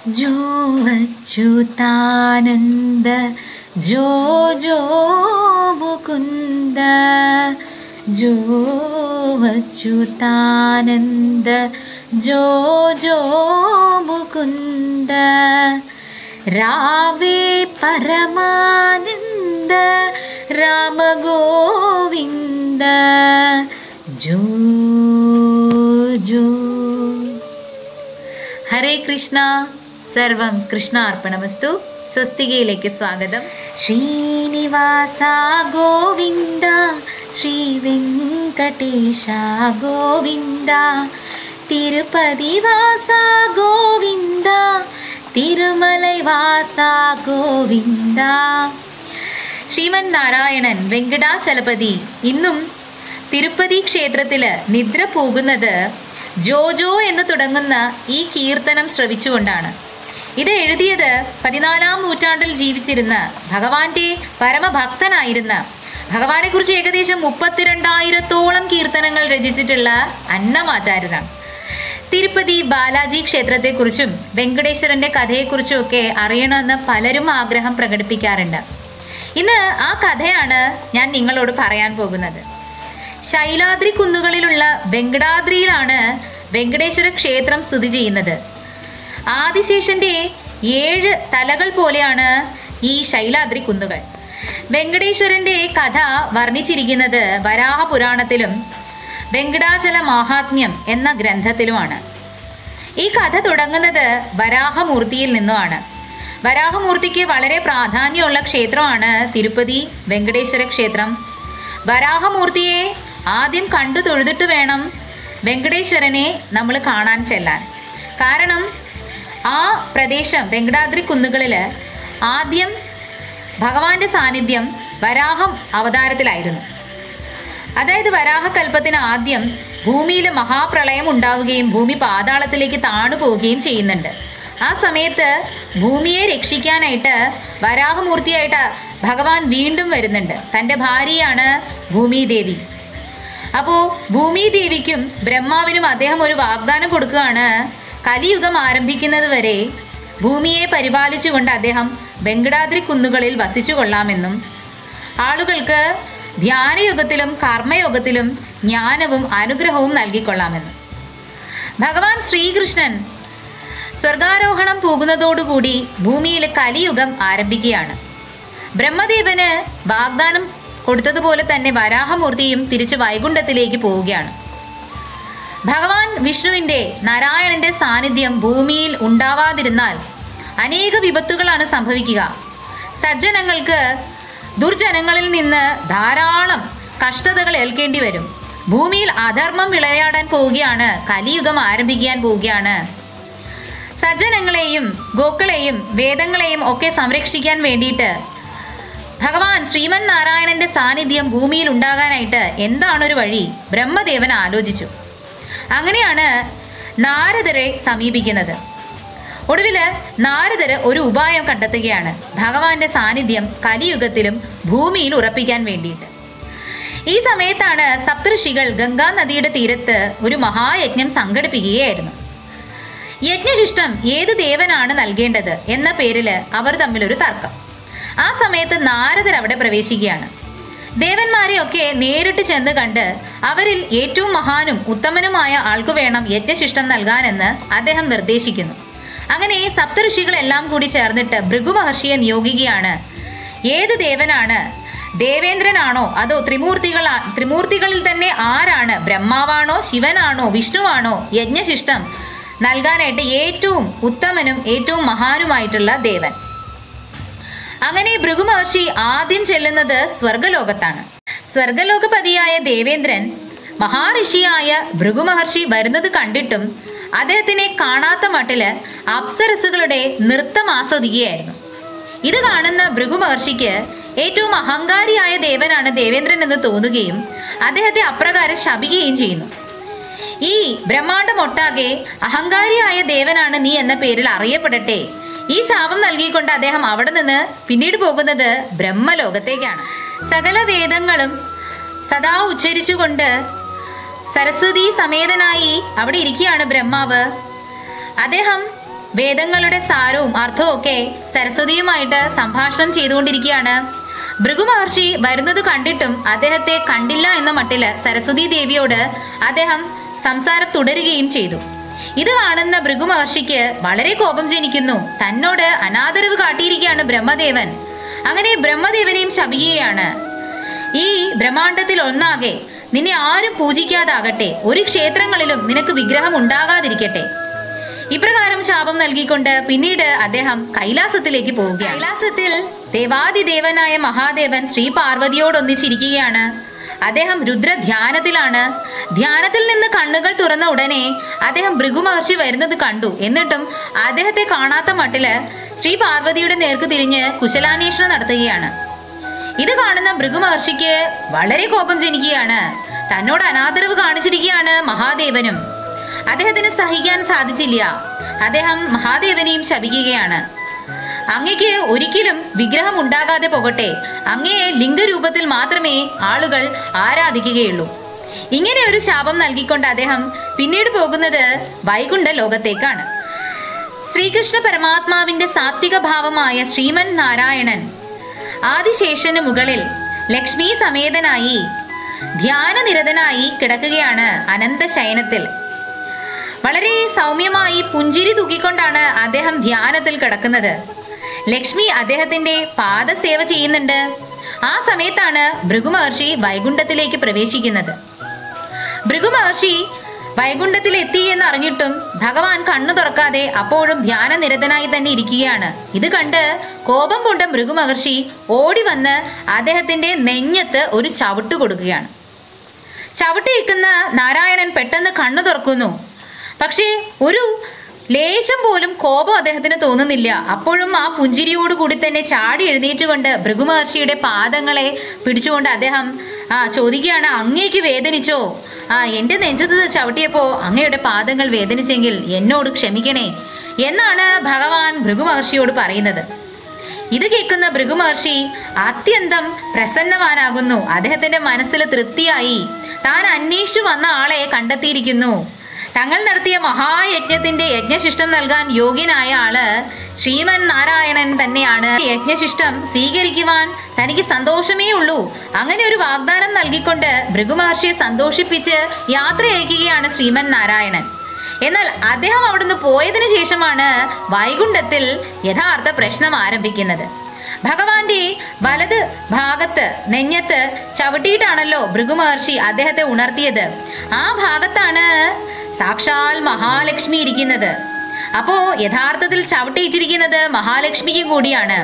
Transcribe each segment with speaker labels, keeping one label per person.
Speaker 1: ജോ അച്യുതാനന്ദ ജോ ജോ മുകുന്ദ ജോ അച്യുതാനന്ദ ജോ ജോ മുകുന്ദ രാവേ പരമാനന്ദ രാമ ഗോവിന്ദ ജോ ജോ ഹരേ കൃഷ്ണ സർവം കൃഷ്ണാർപ്പണമസ്തു സ്വസ്തികയിലേക്ക് സ്വാഗതം ശ്രീനിവാസ ഗോവിന്ദ ശ്രീ വെങ്കടേശ ഗോവിന്ദ തിരുപ്പതി വാസ ഗോവിന്ദ തിരുമലൈ വാസ ഗോവിന്ദ ശ്രീമൻ നാരായണൻ വെങ്കടാചലപതി ഇന്നും തിരുപ്പതി ക്ഷേത്രത്തിൽ നിദ്ര പോകുന്നത് ജോജോ എന്ന് തുടങ്ങുന്ന ഈ കീർത്തനം ശ്രവിച്ചുകൊണ്ടാണ് ഇത് എഴുതിയത് പതിനാലാം നൂറ്റാണ്ടിൽ ജീവിച്ചിരുന്ന ഭഗവാന്റെ പരമഭക്തനായിരുന്ന ഭഗവാനെക്കുറിച്ച് ഏകദേശം മുപ്പത്തിരണ്ടായിരത്തോളം കീർത്തനങ്ങൾ രചിച്ചിട്ടുള്ള അന്നമാചാര്യരാണ് തിരുപ്പതി ബാലാജി ക്ഷേത്രത്തെക്കുറിച്ചും വെങ്കടേശ്വരന്റെ കഥയെക്കുറിച്ചും ഒക്കെ അറിയണമെന്ന് പലരും ആഗ്രഹം പ്രകടിപ്പിക്കാറുണ്ട് ഇന്ന് ആ കഥയാണ് ഞാൻ നിങ്ങളോട് പറയാൻ പോകുന്നത് ശൈലാദ്രി കുന്നുകളിലുള്ള വെങ്കടാദ്രിയിലാണ് വെങ്കടേശ്വര ക്ഷേത്രം സ്ഥിതി ചെയ്യുന്നത് ആദിശേഷന്റെ ഏഴ് തലകൾ പോലെയാണ് ഈ ശൈലാദ്രി കുന്നുകൾ വെങ്കടേശ്വരന്റെ കഥ വർണ്ണിച്ചിരിക്കുന്നത് വരാഹ പുരാണത്തിലും വെങ്കടാചല മാഹാത്മ്യം എന്ന ഗ്രന്ഥത്തിലുമാണ് ഈ കഥ തുടങ്ങുന്നത് വരാഹമൂർത്തിയിൽ നിന്നുമാണ് വരാഹമൂർത്തിക്ക് വളരെ പ്രാധാന്യമുള്ള ക്ഷേത്രമാണ് തിരുപ്പതി വെങ്കടേശ്വര ക്ഷേത്രം വരാഹമൂർത്തിയെ ആദ്യം കണ്ടു തൊഴുതിട്ട് വേണം വെങ്കടേശ്വരനെ നമ്മൾ കാണാൻ ചെല്ലാൻ കാരണം ആ പ്രദേശം വെങ്കടാദ്രി കുന്നുകളിൽ ആദ്യം ഭഗവാന്റെ സാന്നിധ്യം വരാഹം അവതാരത്തിലായിരുന്നു അതായത് വരാഹകൽപ്പത്തിന് ആദ്യം ഭൂമിയിൽ മഹാപ്രളയം ഉണ്ടാവുകയും ഭൂമി പാതാളത്തിലേക്ക് താണു പോവുകയും ചെയ്യുന്നുണ്ട് ആ സമയത്ത് ഭൂമിയെ രക്ഷിക്കാനായിട്ട് വരാഹമൂർത്തിയായിട്ട് ഭഗവാൻ വീണ്ടും വരുന്നുണ്ട് തൻ്റെ ഭാര്യയാണ് ഭൂമിദേവി അപ്പോൾ ഭൂമിദേവിക്കും ബ്രഹ്മാവിനും അദ്ദേഹം ഒരു വാഗ്ദാനം കൊടുക്കുകയാണ് കലിയുഗം ആരംഭിക്കുന്നത് വരെ ഭൂമിയെ പരിപാലിച്ചുകൊണ്ട് അദ്ദേഹം വെങ്കടാദ്രി കുന്നുകളിൽ വസിച്ചു കൊള്ളാമെന്നും ആളുകൾക്ക് ധ്യാനയുഗത്തിലും കർമ്മയോഗത്തിലും ജ്ഞാനവും അനുഗ്രഹവും നൽകിക്കൊള്ളാമെന്നും ഭഗവാൻ ശ്രീകൃഷ്ണൻ സ്വർഗാരോഹണം പോകുന്നതോടുകൂടി ഭൂമിയിൽ കലിയുഗം ആരംഭിക്കുകയാണ് ബ്രഹ്മദേവന് വാഗ്ദാനം കൊടുത്തതുപോലെ തന്നെ വരാഹമൂർത്തിയും തിരിച്ച് വൈകുണ്ഠത്തിലേക്ക് പോവുകയാണ് ഭഗവാൻ വിഷ്ണുവിൻ്റെ നാരായണന്റെ സാന്നിധ്യം ഭൂമിയിൽ ഉണ്ടാവാതിരുന്നാൽ അനേക വിപത്തുകളാണ് സംഭവിക്കുക സജ്ജനങ്ങൾക്ക് ദുർജനങ്ങളിൽ നിന്ന് ധാരാളം കഷ്ടതകൾ ഏൽക്കേണ്ടി വരും ഭൂമിയിൽ അധർമ്മം വിളയാടാൻ പോവുകയാണ് കലിയുഗം ആരംഭിക്കാൻ പോവുകയാണ് സജ്ജനങ്ങളെയും ഗോക്കളെയും വേദങ്ങളെയും ഒക്കെ സംരക്ഷിക്കാൻ വേണ്ടിയിട്ട് ഭഗവാൻ ശ്രീമൻ നാരായണന്റെ സാന്നിധ്യം ഭൂമിയിൽ ഉണ്ടാകാനായിട്ട് എന്താണൊരു വഴി ബ്രഹ്മദേവൻ ആലോചിച്ചു അങ്ങനെയാണ് നാരദരെ സമീപിക്കുന്നത് ഒടുവിൽ നാരദര് ഒരു ഉപായം കണ്ടെത്തുകയാണ് ഭഗവാന്റെ സാന്നിധ്യം കലിയുഗത്തിലും ഭൂമിയിൽ ഉറപ്പിക്കാൻ വേണ്ടിയിട്ട് ഈ സമയത്താണ് സപ്തഋഷികൾ ഗംഗാ നദിയുടെ തീരത്ത് ഒരു മഹായജ്ഞം സംഘടിപ്പിക്കുകയായിരുന്നു യജ്ഞശിഷ്ടം ഏത് ദേവനാണ് നൽകേണ്ടത് എന്ന പേരിൽ അവർ തമ്മിലൊരു തർക്കം ആ സമയത്ത് നാരദർ അവിടെ പ്രവേശിക്കുകയാണ് ദേവന്മാരെയൊക്കെ നേരിട്ട് ചെന്ന് കണ്ട് അവരിൽ ഏറ്റവും മഹാനും ഉത്തമനുമായ ആൾക്കു വേണം യജ്ഞശിഷ്ടം നൽകാനെന്ന് അദ്ദേഹം നിർദ്ദേശിക്കുന്നു അങ്ങനെ സപ്തഋഷികളെല്ലാം കൂടി ചേർന്നിട്ട് ഭൃഗു മഹർഷിയെ നിയോഗിക്കുകയാണ് ഏത് ദേവനാണ് ദേവേന്ദ്രനാണോ അതോ ത്രിമൂർത്തികളാ ത്രിമൂർത്തികളിൽ തന്നെ ആരാണ് ബ്രഹ്മാവാണോ ശിവനാണോ വിഷ്ണുവാണോ യജ്ഞശിഷ്ടം നൽകാനായിട്ട് ഏറ്റവും ഉത്തമനും ഏറ്റവും മഹാനുമായിട്ടുള്ള ദേവൻ അങ്ങനെ ഭൃഗു മഹർഷി ആദ്യം ചെല്ലുന്നത് സ്വർഗലോകത്താണ് സ്വർഗലോകപതിയായ ദേവേന്ദ്രൻ മഹാഋഷിയായ ഭൃഗു മഹർഷി വരുന്നത് കണ്ടിട്ടും അദ്ദേഹത്തിനെ കാണാത്ത മട്ടില് അപ്സരസുകളുടെ നൃത്തം ആസ്വദിക്കുകയായിരുന്നു ഇത് കാണുന്ന ഭൃഗു മഹർഷിക്ക് ഏറ്റവും അഹങ്കാരിയായ ദേവനാണ് ദേവേന്ദ്രൻ എന്ന് തോന്നുകയും അദ്ദേഹത്തെ അപ്രകാരം ശപിക്കുകയും ചെയ്യുന്നു ഈ ബ്രഹ്മാണ്ടമൊട്ടാകെ അഹങ്കാരിയായ ദേവനാണ് നീ എന്ന പേരിൽ അറിയപ്പെടട്ടെ ഈ ശാപം നൽകിക്കൊണ്ട് അദ്ദേഹം അവിടെ നിന്ന് പിന്നീട് പോകുന്നത് ബ്രഹ്മലോകത്തേക്കാണ് സകല വേദങ്ങളും സദാ ഉച്ചരിച്ചുകൊണ്ട് സരസ്വതി സമേതനായി അവിടെ ഇരിക്കുകയാണ് ബ്രഹ്മാവ് അദ്ദേഹം വേദങ്ങളുടെ സാരവും അർത്ഥവും ഒക്കെ സരസ്വതിയുമായിട്ട് സംഭാഷണം ചെയ്തുകൊണ്ടിരിക്കുകയാണ് ഭൃഗു മഹർഷി വരുന്നത് കണ്ടിട്ടും അദ്ദേഹത്തെ കണ്ടില്ല എന്ന മട്ടില് സരസ്വതി ദേവിയോട് അദ്ദേഹം സംസാരം തുടരുകയും ചെയ്തു ഇത് കാണുന്ന ഭൃഗു മഹർഷിക്ക് വളരെ കോപം ജനിക്കുന്നു തന്നോട് അനാദരവ് കാട്ടിയിരിക്കുകയാണ് ബ്രഹ്മദേവൻ അങ്ങനെ ബ്രഹ്മദേവനെയും ശപിക്കുകയാണ് ഈ ബ്രഹ്മാണ്ടത്തിൽ ഒന്നാകെ നിന്നെ ആരും പൂജിക്കാതാകട്ടെ ഒരു ക്ഷേത്രങ്ങളിലും നിനക്ക് വിഗ്രഹം ഉണ്ടാകാതിരിക്കട്ടെ ഇപ്രകാരം ശാപം നൽകിക്കൊണ്ട് പിന്നീട് അദ്ദേഹം കൈലാസത്തിലേക്ക് പോവുകയാണ് കൈലാസത്തിൽ ദേവാദിദേവനായ മഹാദേവൻ ശ്രീ പാർവതിയോടൊന്നിച്ചിരിക്കുകയാണ് അദ്ദേഹം രുദ്രധ്യാനത്തിലാണ് ധ്യാനത്തിൽ നിന്ന് കണ്ണുകൾ തുറന്ന ഉടനെ അദ്ദേഹം ഭൃഗു മഹർഷി വരുന്നത് കണ്ടു എന്നിട്ടും അദ്ദേഹത്തെ കാണാത്ത മട്ടില് ശ്രീ പാർവതിയുടെ നേർക്ക് തിരിഞ്ഞ് കുശലാന്വേഷണം നടത്തുകയാണ് ഇത് കാണുന്ന ഭൃഗു മഹർഷിക്ക് വളരെ കോപം ജനിക്കുകയാണ് തന്നോട് അനാദരവ് കാണിച്ചിരിക്കുകയാണ് മഹാദേവനും അദ്ദേഹത്തിന് സഹിക്കാൻ സാധിച്ചില്ല അദ്ദേഹം മഹാദേവനെയും ശപിക്കുകയാണ് അങ്ങയ്ക്ക് ഒരിക്കലും വിഗ്രഹം ഉണ്ടാകാതെ പോകട്ടെ അങ്ങയെ ലിംഗരൂപത്തിൽ മാത്രമേ ആളുകൾ ആരാധിക്കുകയുള്ളൂ ഇങ്ങനെ ഒരു ശാപം നൽകിക്കൊണ്ട് അദ്ദേഹം പിന്നീട് പോകുന്നത് വൈകുണ്ഠ ലോകത്തേക്കാണ് ശ്രീകൃഷ്ണ പരമാത്മാവിന്റെ സാത്വിക ഭാവമായ ശ്രീമൻ നാരായണൻ ആദിശേഷന് മുകളിൽ ലക്ഷ്മി സമേതനായി ധ്യാനനിരതനായി കിടക്കുകയാണ് അനന്ത ശയനത്തിൽ വളരെ സൗമ്യമായി പുഞ്ചിരി തൂക്കിക്കൊണ്ടാണ് അദ്ദേഹം ധ്യാനത്തിൽ കിടക്കുന്നത് ലക്ഷ്മി അദ്ദേഹത്തിന്റെ പാദസേവ ചെയ്യുന്നുണ്ട് ആ സമയത്താണ് ഭൃഗു മഹർഷി വൈകുണ്ഠത്തിലേക്ക് പ്രവേശിക്കുന്നത് ഭൃഗു മഹർഷി വൈകുണ്ഠത്തിൽ എത്തി എന്ന് അറിഞ്ഞിട്ടും ഭഗവാൻ കണ്ണു തുറക്കാതെ അപ്പോഴും ധ്യാനനിരതനായി തന്നെ ഇരിക്കുകയാണ് ഇത് കണ്ട് കോപം കൊണ്ട ഭൃഗു മഹർഷി ഓടി വന്ന് അദ്ദേഹത്തിന്റെ നെഞ്ഞത്ത് ഒരു ചവിട്ട് കൊടുക്കുകയാണ് ചവിട്ടിയിരിക്കുന്ന നാരായണൻ പെട്ടെന്ന് കണ്ണു തുറക്കുന്നു പക്ഷേ ഒരു ലേശം പോലും കോപം അദ്ദേഹത്തിന് തോന്നുന്നില്ല അപ്പോഴും ആ പുഞ്ചിരിയോട് കൂടി തന്നെ ചാടി എഴുന്നേറ്റുകൊണ്ട് ഭൃഗുമഹർഷിയുടെ പാദങ്ങളെ പിടിച്ചുകൊണ്ട് അദ്ദേഹം ആ ചോദിക്കുകയാണ് അങ്ങേക്ക് വേദനിച്ചോ ആ എൻ്റെ നെഞ്ചത്ത് ചവിട്ടിയപ്പോൾ അങ്ങയുടെ പാദങ്ങൾ വേദനിച്ചെങ്കിൽ എന്നോട് ക്ഷമിക്കണേ എന്നാണ് ഭഗവാൻ ഭൃഗുമഹർഷിയോട് പറയുന്നത് ഇത് കേൾക്കുന്ന ഭൃഗുമഹർഷി അത്യന്തം പ്രസന്നവാനാകുന്നു അദ്ദേഹത്തിന്റെ മനസ്സിൽ തൃപ്തിയായി താൻ അന്വേഷിച്ചു വന്ന ആളെ കണ്ടെത്തിയിരിക്കുന്നു തങ്ങൾ നടത്തിയ മഹായജ്ഞത്തിന്റെ യജ്ഞശിഷ്ടം നൽകാൻ യോഗ്യനായ ആള് ശ്രീമൻ നാരായണൻ തന്നെയാണ് യജ്ഞശിഷ്ടം സ്വീകരിക്കുവാൻ തനിക്ക് സന്തോഷമേ ഉള്ളൂ അങ്ങനെ ഒരു വാഗ്ദാനം നൽകിക്കൊണ്ട് ഭൃഗുമഹർഷിയെ സന്തോഷിപ്പിച്ച് യാത്ര അയക്കുകയാണ് ശ്രീമൻ നാരായണൻ എന്നാൽ അദ്ദേഹം അവിടുന്ന് പോയതിനു ശേഷമാണ് വൈകുണ്ഠത്തിൽ യഥാർത്ഥ പ്രശ്നം ആരംഭിക്കുന്നത് ഭഗവാന്റെ വലത് ഭാഗത്ത് നെഞ്ഞത്ത് ചവിട്ടിയിട്ടാണല്ലോ ഭൃഗുമഹർഷി അദ്ദേഹത്തെ ഉണർത്തിയത് ആ ഭാഗത്താണ് സാക്ഷാൽ മഹാലക്ഷ്മി ഇരിക്കുന്നത് അപ്പോ യഥാർത്ഥത്തിൽ ചവിട്ടിയിട്ടിരിക്കുന്നത് മഹാലക്ഷ്മിക്ക് കൂടിയാണ്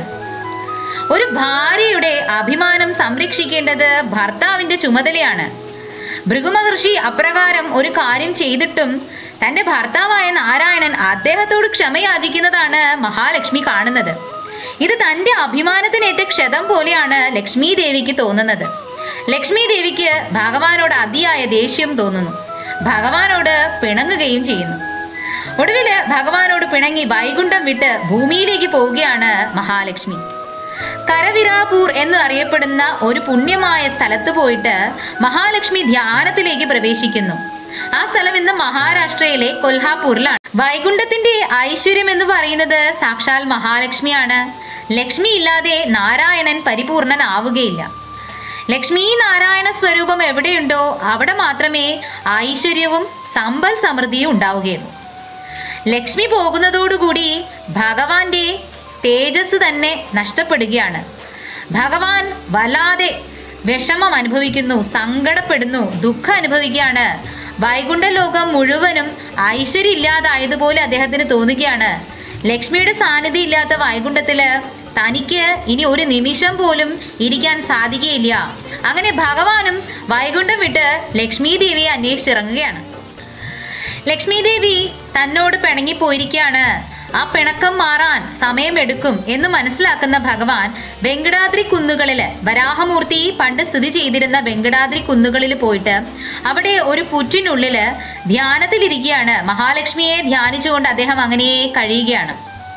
Speaker 1: ഒരു ഭാര്യയുടെ അഭിമാനം സംരക്ഷിക്കേണ്ടത് ഭർത്താവിന്റെ ചുമതലയാണ് ഭൃഗുമഹർഷി അപ്രകാരം ഒരു കാര്യം ചെയ്തിട്ടും തന്റെ ഭർത്താവായ നാരായണൻ അദ്ദേഹത്തോട് ക്ഷമയാചിക്കുന്നതാണ് മഹാലക്ഷ്മി കാണുന്നത് ഇത് തന്റെ അഭിമാനത്തിനേറ്റ ക്ഷതം പോലെയാണ് ലക്ഷ്മി ദേവിക്ക് തോന്നുന്നത് ലക്ഷ്മി ദേവിക്ക് ഭഗവാനോട് അതിയായ ദേഷ്യം തോന്നുന്നു ഭഗവാനോട് പിണങ്ങുകയും ചെയ്യുന്നു ഒടുവില് ഭഗവാനോട് പിണങ്ങി വൈകുണ്ഠം വിട്ട് ഭൂമിയിലേക്ക് പോവുകയാണ് മഹാലക്ഷ്മി കരവിരാപൂർ എന്ന് അറിയപ്പെടുന്ന ഒരു പുണ്യമായ സ്ഥലത്ത് പോയിട്ട് മഹാലക്ഷ്മി ധ്യാനത്തിലേക്ക് പ്രവേശിക്കുന്നു ആ സ്ഥലം ഇന്ന് മഹാരാഷ്ട്രയിലെ കൊൽഹാപൂരിലാണ് വൈകുണ്ഠത്തിന്റെ ഐശ്വര്യം എന്ന് പറയുന്നത് സാക്ഷാൽ മഹാലക്ഷ്മിയാണ് ലക്ഷ്മി ഇല്ലാതെ നാരായണൻ പരിപൂർണനാവുകയില്ല ലക്ഷ്മി നാരായണ സ്വരൂപം എവിടെയുണ്ടോ അവിടെ മാത്രമേ ഐശ്വര്യവും സമ്പൽ സമൃദ്ധിയും ഉണ്ടാവുകയുള്ളൂ ലക്ഷ്മി പോകുന്നതോടുകൂടി ഭഗവാന്റെ തേജസ് തന്നെ നഷ്ടപ്പെടുകയാണ് ഭഗവാൻ വല്ലാതെ വിഷമം അനുഭവിക്കുന്നു സങ്കടപ്പെടുന്നു ദുഃഖം അനുഭവിക്കുകയാണ് വൈകുണ്ഠ ലോകം മുഴുവനും ഐശ്വര്യം ഇല്ലാതായതുപോലെ അദ്ദേഹത്തിന് തോന്നുകയാണ് ലക്ഷ്മിയുടെ സാന്നിധ്യം ഇല്ലാത്ത വൈകുണ്ഠത്തില് തനിക്ക് ഇനി ഒരു നിമിഷം പോലും ഇരിക്കാൻ സാധിക്കുകയില്ല അങ്ങനെ ഭഗവാനും വൈകുണ്ഠം വിട്ട് ലക്ഷ്മി ദേവിയെ അന്വേഷിച്ചിറങ്ങുകയാണ് ലക്ഷ്മി ദേവി തന്നോട് പിണങ്ങിപ്പോയിരിക്കുകയാണ് ആ പിണക്കം മാറാൻ സമയമെടുക്കും എന്ന് മനസ്സിലാക്കുന്ന ഭഗവാൻ വെങ്കടാദ്രി കുന്നുകളില് വരാഹമൂർത്തി പണ്ട് സ്ഥിതി ചെയ്തിരുന്ന വെങ്കടാദ്രി കുന്നുകളിൽ പോയിട്ട് അവിടെ ഒരു പുറ്റിനുള്ളില് ധ്യാനത്തിലിരിക്കുകയാണ് മഹാലക്ഷ്മിയെ ധ്യാനിച്ചുകൊണ്ട് അദ്ദേഹം അങ്ങനെ കഴിയുകയാണ്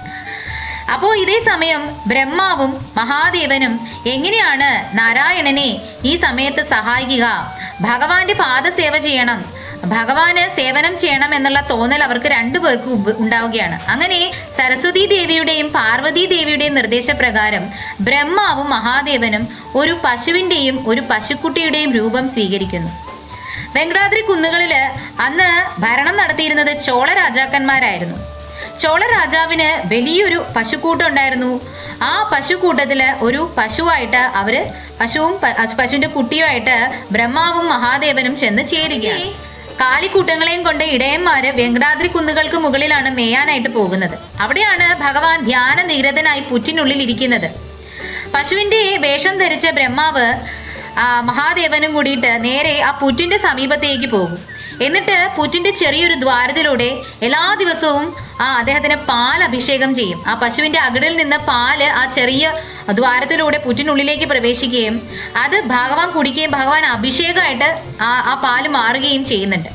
Speaker 1: അപ്പോൾ ഇതേ സമയം ബ്രഹ്മാവും മഹാദേവനും എങ്ങനെയാണ് നാരായണനെ ഈ സമയത്ത് സഹായിക്കുക ഭഗവാന്റെ പാദസേവ ചെയ്യണം ഭഗവാന് സേവനം ചെയ്യണം എന്നുള്ള തോന്നൽ അവർക്ക് രണ്ടുപേർക്കും ഉപ- ഉണ്ടാവുകയാണ് അങ്ങനെ സരസ്വതി ദേവിയുടെയും പാർവതി ദേവിയുടെയും നിർദ്ദേശപ്രകാരം ബ്രഹ്മാവും മഹാദേവനും ഒരു പശുവിന്റെയും ഒരു പശുക്കുട്ടിയുടെയും രൂപം സ്വീകരിക്കുന്നു വെങ്കടാദ്രി കുന്നുകളില് അന്ന് ഭരണം നടത്തിയിരുന്നത് ചോള രാജാക്കന്മാരായിരുന്നു ചോള രാജാവിന് വലിയൊരു പശുക്കൂട്ടം ഉണ്ടായിരുന്നു ആ പശുക്കൂട്ടത്തില് ഒരു പശുവായിട്ട് അവര് പശുവും പ- പശുവിന്റെ കുട്ടിയുമായിട്ട് ബ്രഹ്മാവും മഹാദേവനും ചെന്ന് ചേരുകയാണ് കാലിക്കൂട്ടങ്ങളെയും കൊണ്ട് ഇടയന്മാര് വെങ്കടാദ്രി കുന്നുകൾക്ക് മുകളിലാണ് മേയാനായിട്ട് പോകുന്നത് അവിടെയാണ് ഭഗവാൻ ധ്യാന നിരതനായി പുറ്റിനുള്ളിൽ ഇരിക്കുന്നത് പശുവിന്റെ വേഷം ധരിച്ച ബ്രഹ്മാവ് ആ മഹാദേവനും കൂടിയിട്ട് നേരെ ആ പുറ്റിന്റെ സമീപത്തേക്ക് പോകും എന്നിട്ട് പുറ്റിന്റെ ചെറിയൊരു ദ്വാരത്തിലൂടെ എല്ലാ ദിവസവും ആ അദ്ദേഹത്തിന് പാൽ അഭിഷേകം ചെയ്യും ആ പശുവിന്റെ അകിടിൽ നിന്ന് പാല് ആ ചെറിയ ദ്വാരത്തിലൂടെ പുറ്റിനുള്ളിലേക്ക് പ്രവേശിക്കുകയും അത് ഭഗവാൻ കുടിക്കുകയും ഭഗവാൻ അഭിഷേകമായിട്ട് ആ ആ പാല് മാറുകയും ചെയ്യുന്നുണ്ട്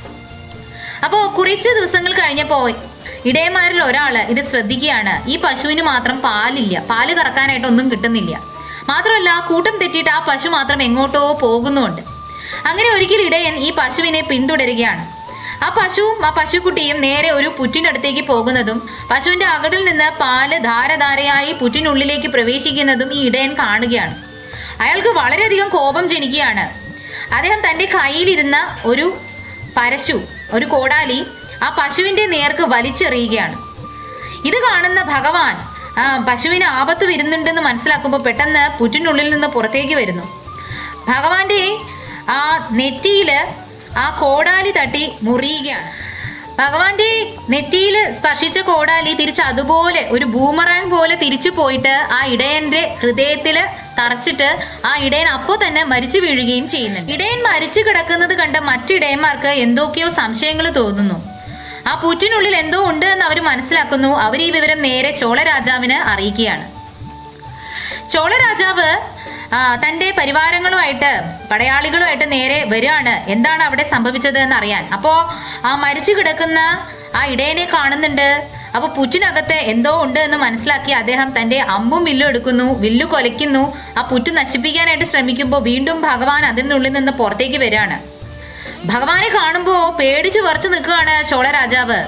Speaker 1: അപ്പോൾ കുറച്ച് ദിവസങ്ങൾ കഴിഞ്ഞപ്പോൾ ഇടയന്മാരിൽ ഒരാൾ ഇത് ശ്രദ്ധിക്കുകയാണ് ഈ പശുവിന് മാത്രം പാലില്ല പാല് കറക്കാനായിട്ട് ഒന്നും കിട്ടുന്നില്ല മാത്രമല്ല കൂട്ടം തെറ്റിയിട്ട് ആ പശു മാത്രം എങ്ങോട്ടോ പോകുന്നുമുണ്ട് അങ്ങനെ ഒരിക്കൽ ഇടയൻ ഈ പശുവിനെ പിന്തുടരുകയാണ് ആ പശുവും ആ പശുക്കുട്ടിയും നേരെ ഒരു പുറ്റിനടുത്തേക്ക് പോകുന്നതും പശുവിന്റെ അകടിൽ നിന്ന് പാല് ധാരധാരയായി പുറ്റിനുള്ളിലേക്ക് പ്രവേശിക്കുന്നതും ഈ ഇടയൻ കാണുകയാണ് അയാൾക്ക് വളരെയധികം കോപം ജനിക്കുകയാണ് അദ്ദേഹം തന്റെ കയ്യിലിരുന്ന ഒരു പരശു ഒരു കോടാലി ആ പശുവിന്റെ നേർക്ക് വലിച്ചെറിയുകയാണ് ഇത് കാണുന്ന ഭഗവാൻ ആ പശുവിന് ആപത്ത് വരുന്നുണ്ടെന്ന് മനസ്സിലാക്കുമ്പോൾ പെട്ടെന്ന് പുറ്റിനുള്ളിൽ നിന്ന് പുറത്തേക്ക് വരുന്നു ഭഗവാന്റെ ആ നെറ്റിയില് ആ കോടാലി തട്ടി മുറിയുകയാണ് ഭഗവാന്റെ നെറ്റിയിൽ സ്പർശിച്ച കോടാലി തിരിച്ച് അതുപോലെ ഒരു ബൂമറാങ് പോലെ തിരിച്ചു പോയിട്ട് ആ ഇടയന്റെ ഹൃദയത്തിൽ തറച്ചിട്ട് ആ ഇടയൻ അപ്പോൾ തന്നെ മരിച്ചു വീഴുകയും ചെയ്യുന്നുണ്ട് ഇടയൻ മരിച്ചു കിടക്കുന്നത് കണ്ട മറ്റിടയന്മാർക്ക് എന്തൊക്കെയോ സംശയങ്ങൾ തോന്നുന്നു ആ പുറ്റിനുള്ളിൽ എന്തോ ഉണ്ട് എന്ന് അവർ മനസ്സിലാക്കുന്നു അവർ ഈ വിവരം നേരെ ചോള രാജാവിന് അറിയിക്കുകയാണ് ചോള രാജാവ് ആ, തന്റെ പരിവാരങ്ങളുമായിട്ട് പടയാളികളുമായിട്ട് നേരെ വരികയാണ് എന്താണ് അവിടെ സംഭവിച്ചത് എന്ന് അറിയാൻ അപ്പോ ആ മരിച്ചു കിടക്കുന്ന ആ ഇടയനെ കാണുന്നുണ്ട് അപ്പൊ പുറ്റിനകത്ത് എന്തോ ഉണ്ട് എന്ന് മനസ്സിലാക്കി അദ്ദേഹം തന്റെ അമ്പും വില്ലും എടുക്കുന്നു വില്ലു കൊലയ്ക്കുന്നു ആ പുറ്റ് നശിപ്പിക്കാനായിട്ട് ശ്രമിക്കുമ്പോൾ വീണ്ടും ഭഗവാൻ അതിനുള്ളിൽ നിന്ന് പുറത്തേക്ക് വരികയാണ് ഭഗവാനെ കാണുമ്പോൾ പേടിച്ചു വറച്ചു നിൽക്കുകയാണ് ചോള രാജാവ്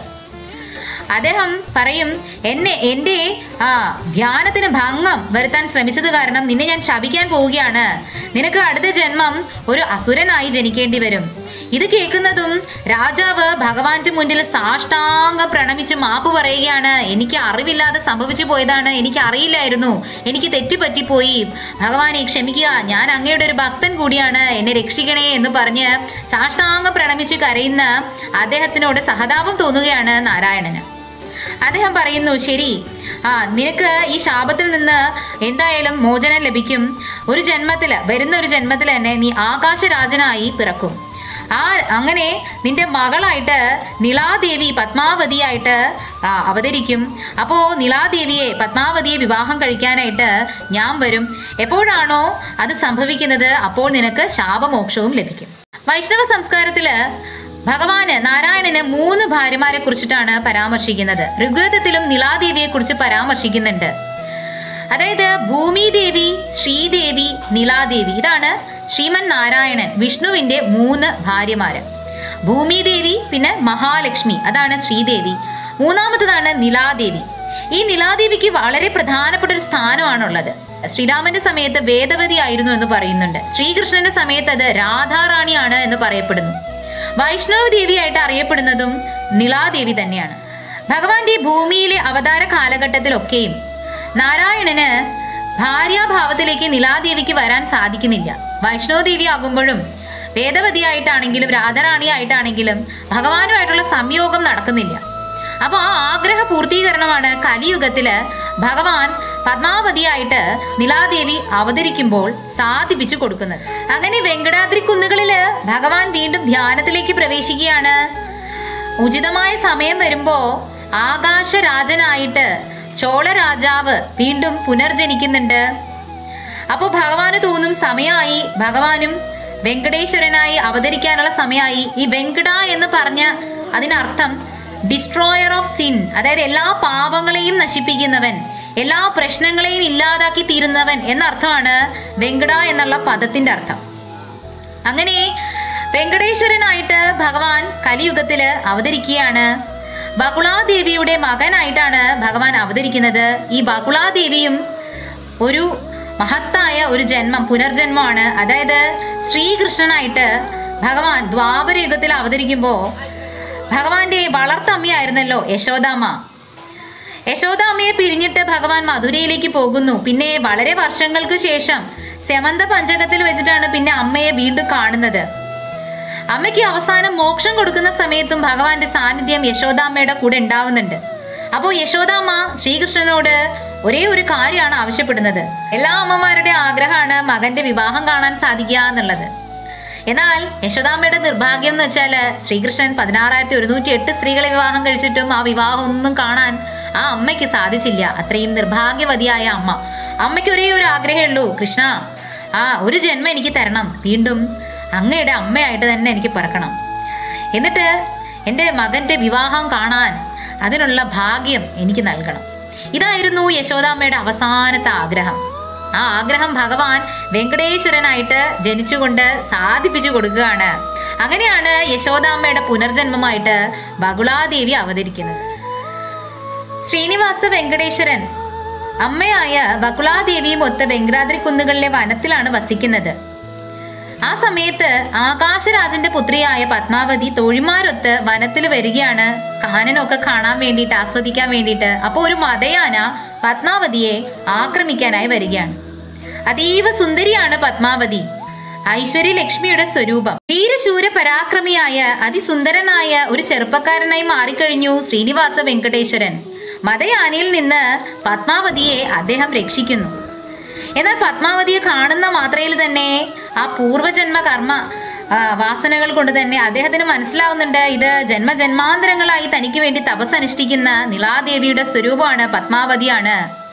Speaker 1: അദ്ദേഹം പറയും എന്നെ എൻ്റെ ആ ധ്യാനത്തിന് ഭംഗം വരുത്താൻ ശ്രമിച്ചത് കാരണം നിന്നെ ഞാൻ ശപിക്കാൻ പോവുകയാണ് നിനക്ക് അടുത്ത ജന്മം ഒരു അസുരനായി ജനിക്കേണ്ടി വരും ഇത് കേൾക്കുന്നതും രാജാവ് ഭഗവാന്റെ മുന്നിൽ സാഷ്ടാംഗ പ്രണമിച്ച് മാപ്പ് പറയുകയാണ് എനിക്ക് അറിവില്ലാതെ സംഭവിച്ചു പോയതാണ് എനിക്ക് അറിയില്ലായിരുന്നു എനിക്ക് തെറ്റുപറ്റിപ്പോയി ഭഗവാനെ ക്ഷമിക്കുക ഞാൻ അങ്ങയുടെ ഒരു ഭക്തൻ കൂടിയാണ് എന്നെ രക്ഷിക്കണേ എന്ന് പറഞ്ഞ് സാഷ്ടാംഗ പ്രണമിച്ച് കരയുന്ന അദ്ദേഹത്തിനോട് സഹതാപം തോന്നുകയാണ് നാരായണന് അദ്ദേഹം പറയുന്നു ശരി ആ നിനക്ക് ഈ ശാപത്തിൽ നിന്ന് എന്തായാലും മോചനം ലഭിക്കും ഒരു ജന്മത്തിൽ വരുന്ന ഒരു ജന്മത്തിൽ തന്നെ നീ ആകാശരാജനായി പിറക്കും ആ അങ്ങനെ നിന്റെ മകളായിട്ട് നിളാദേവി പത്മാവതിയായിട്ട് ആ, അവതരിക്കും അപ്പോൾ നിളാദേവിയെ പത്മാവതിയെ വിവാഹം കഴിക്കാനായിട്ട് ഞാൻ വരും എപ്പോഴാണോ അത് സംഭവിക്കുന്നത് അപ്പോൾ നിനക്ക് ശാപമോക്ഷവും ലഭിക്കും വൈഷ്ണവ സംസ്കാരത്തില് ഭഗവാന് നാരായണന് മൂന്ന് ഭാര്യമാരെ കുറിച്ചിട്ടാണ് പരാമർശിക്കുന്നത് ഋഗ്വേദത്തിലും നിളാദേവിയെ കുറിച്ച് പരാമർശിക്കുന്നുണ്ട് അതായത് ഭൂമിദേവി ശ്രീദേവി നിളാദേവി ഇതാണ് ശ്രീമൻ നാരായണൻ വിഷ്ണുവിന്റെ മൂന്ന് ഭാര്യമാര് ഭൂമിദേവി പിന്നെ മഹാലക്ഷ്മി അതാണ് ശ്രീദേവി മൂന്നാമത്തതാണ് നിലാദേവി ഈ നിലാദേവിക്ക് വളരെ പ്രധാനപ്പെട്ട ഒരു സ്ഥാനമാണുള്ളത് ശ്രീരാമന്റെ സമയത്ത് വേദവതി ആയിരുന്നു എന്ന് പറയുന്നുണ്ട് ശ്രീകൃഷ്ണന്റെ സമയത്ത് അത് രാധാറാണിയാണ് എന്ന് പറയപ്പെടുന്നു വൈഷ്ണവ ദേവിയായിട്ട് അറിയപ്പെടുന്നതും നിളാദേവി തന്നെയാണ് ഭഗവാന്റെ ഭൂമിയിലെ അവതാര കാലഘട്ടത്തിലൊക്കെയും നാരായണന് ഭാര്യാഭാവത്തിലേക്ക് നിലാദേവിക്ക് വരാൻ സാധിക്കുന്നില്ല വൈഷ്ണവദേവി ആകുമ്പോഴും വേദവതിയായിട്ടാണെങ്കിലും രാധാറാണിയായിട്ടാണെങ്കിലും ഭഗവാനുമായിട്ടുള്ള സംയോഗം നടക്കുന്നില്ല അപ്പോൾ ആ ആഗ്രഹ പൂർത്തീകരണമാണ് കലിയുഗത്തില് ഭഗവാൻ പത്മാവതിയായിട്ട് നിലാദേവി അവതരിക്കുമ്പോൾ സാധിപ്പിച്ചു കൊടുക്കുന്നത് അങ്ങനെ വെങ്കടാദ്രി കുന്നുകളില് ഭഗവാൻ വീണ്ടും ധ്യാനത്തിലേക്ക് പ്രവേശിക്കുകയാണ് ഉചിതമായ സമയം വരുമ്പോ ആകാശരാജനായിട്ട് ചോള രാജാവ് വീണ്ടും പുനർജനിക്കുന്നുണ്ട് അപ്പോൾ ഭഗവാന് തോന്നും സമയമായി ഭഗവാനും വെങ്കടേശ്വരനായി അവതരിക്കാനുള്ള സമയമായി ഈ വെങ്കട എന്ന് പറഞ്ഞ അതിനർത്ഥം ഡിസ്ട്രോയർ ഓഫ് സിൻ അതായത് എല്ലാ പാപങ്ങളെയും നശിപ്പിക്കുന്നവൻ എല്ലാ പ്രശ്നങ്ങളെയും ഇല്ലാതാക്കി തീരുന്നവൻ എന്നർത്ഥമാണ് വെങ്കട എന്നുള്ള പദത്തിന്റെ അർത്ഥം അങ്ങനെ വെങ്കടേശ്വരനായിട്ട് ഭഗവാൻ കലിയുഗത്തില് അവതരിക്കുകയാണ് ബകുളാദേവിയുടെ മകനായിട്ടാണ് ഭഗവാൻ അവതരിക്കുന്നത് ഈ ബകുളാദേവിയും ഒരു മഹത്തായ ഒരു ജന്മം പുനർജന്മമാണ് അതായത് ശ്രീകൃഷ്ണനായിട്ട് ഭഗവാൻ ദ്വാപരയുഗത്തിൽ അവതരിക്കുമ്പോൾ ഭഗവാന്റെ വളർത്തമ്മയായിരുന്നല്ലോ യശോദാമ്മ യശോദാമ്മയെ പിരിഞ്ഞിട്ട് ഭഗവാൻ മധുരയിലേക്ക് പോകുന്നു പിന്നെ വളരെ വർഷങ്ങൾക്ക് ശേഷം സെമന്ത പഞ്ചകത്തിൽ വെച്ചിട്ടാണ് പിന്നെ അമ്മയെ വീണ്ടും കാണുന്നത് അമ്മയ്ക്ക് അവസാനം മോക്ഷം കൊടുക്കുന്ന സമയത്തും ഭഗവാന്റെ സാന്നിധ്യം യശോദാമ്മയുടെ കൂടെ ഉണ്ടാവുന്നുണ്ട് അപ്പോൾ യശോദാമ്മ ശ്രീകൃഷ്ണനോട് ഒരേ ഒരു കാര്യമാണ് ആവശ്യപ്പെടുന്നത് എല്ലാ അമ്മമാരുടെ ആഗ്രഹമാണ് മകന്റെ വിവാഹം കാണാൻ സാധിക്കുക എന്നുള്ളത് എന്നാൽ യശോദാമ്മയുടെ നിർഭാഗ്യം എന്ന് വെച്ചാൽ ശ്രീകൃഷ്ണൻ പതിനാറായിരത്തി ഒരുന്നൂറ്റി എട്ട് സ്ത്രീകളെ വിവാഹം കഴിച്ചിട്ടും ആ വിവാഹം ഒന്നും കാണാൻ ആ അമ്മയ്ക്ക് സാധിച്ചില്ല അത്രയും നിർഭാഗ്യവതിയായ അമ്മ അമ്മയ്ക്ക് ഒരേ ഒരു ആഗ്രഹമേ ഉള്ളൂ കൃഷ്ണ ആ ഒരു ജന്മം എനിക്ക് തരണം വീണ്ടും അങ്ങയുടെ അമ്മയായിട്ട് തന്നെ എനിക്ക് പിറക്കണം എന്നിട്ട് എൻ്റെ മകൻ്റെ വിവാഹം കാണാൻ അതിനുള്ള ഭാഗ്യം എനിക്ക് നൽകണം ഇതായിരുന്നു യശോദാമ്മയുടെ അവസാനത്തെ ആഗ്രഹം ആ ആഗ്രഹം ഭഗവാൻ വെങ്കടേശ്വരനായിട്ട് ജനിച്ചുകൊണ്ട് സാധിപ്പിച്ചു കൊടുക്കുകയാണ് അങ്ങനെയാണ് യശോദാമ്മയുടെ പുനർജന്മമായിട്ട് ബകുളാദേവി അവതരിക്കുന്നത് ശ്രീനിവാസ വെങ്കടേശ്വരൻ അമ്മയായ ബകുളാദേവിയും ഒത്ത് വെങ്കടാദ്രി കുന്നുകളിലെ വനത്തിലാണ് വസിക്കുന്നത് ആ സമയത്ത് ആകാശരാജന്റെ പുത്രിയായ പത്മാവതി തോഴിമാരൊത്ത് വനത്തിൽ വരികയാണ് കാനനൊക്കെ കാണാൻ വേണ്ടിയിട്ട് ആസ്വദിക്കാൻ വേണ്ടിയിട്ട് അപ്പോൾ ഒരു മതയാന പത്മാവതിയെ ആക്രമിക്കാനായി വരികയാണ് അതീവ സുന്ദരിയാണ് പത്മാവതി ഐശ്വര്യ ലക്ഷ്മിയുടെ സ്വരൂപം വീരശൂര പരാക്രമിയായ അതിസുന്ദരനായ ഒരു ചെറുപ്പക്കാരനായി മാറിക്കഴിഞ്ഞു ശ്രീനിവാസ വെങ്കടേശ്വരൻ മതയാനയിൽ നിന്ന് പത്മാവതിയെ അദ്ദേഹം രക്ഷിക്കുന്നു എന്നാൽ പത്മാവതിയെ കാണുന്ന മാത്രയിൽ തന്നെ ആ പൂർവജന്മ കർമ്മ ആ, വാസനകൾ കൊണ്ട് തന്നെ അദ്ദേഹത്തിന് മനസ്സിലാവുന്നുണ്ട് ഇത് ജന്മജന്മാന്തരങ്ങളായി തനിക്ക് വേണ്ടി തപസ് അനുഷ്ഠിക്കുന്ന നിളാദേവിയുടെ സ്വരൂപമാണ് പത്മാവതിയാണ്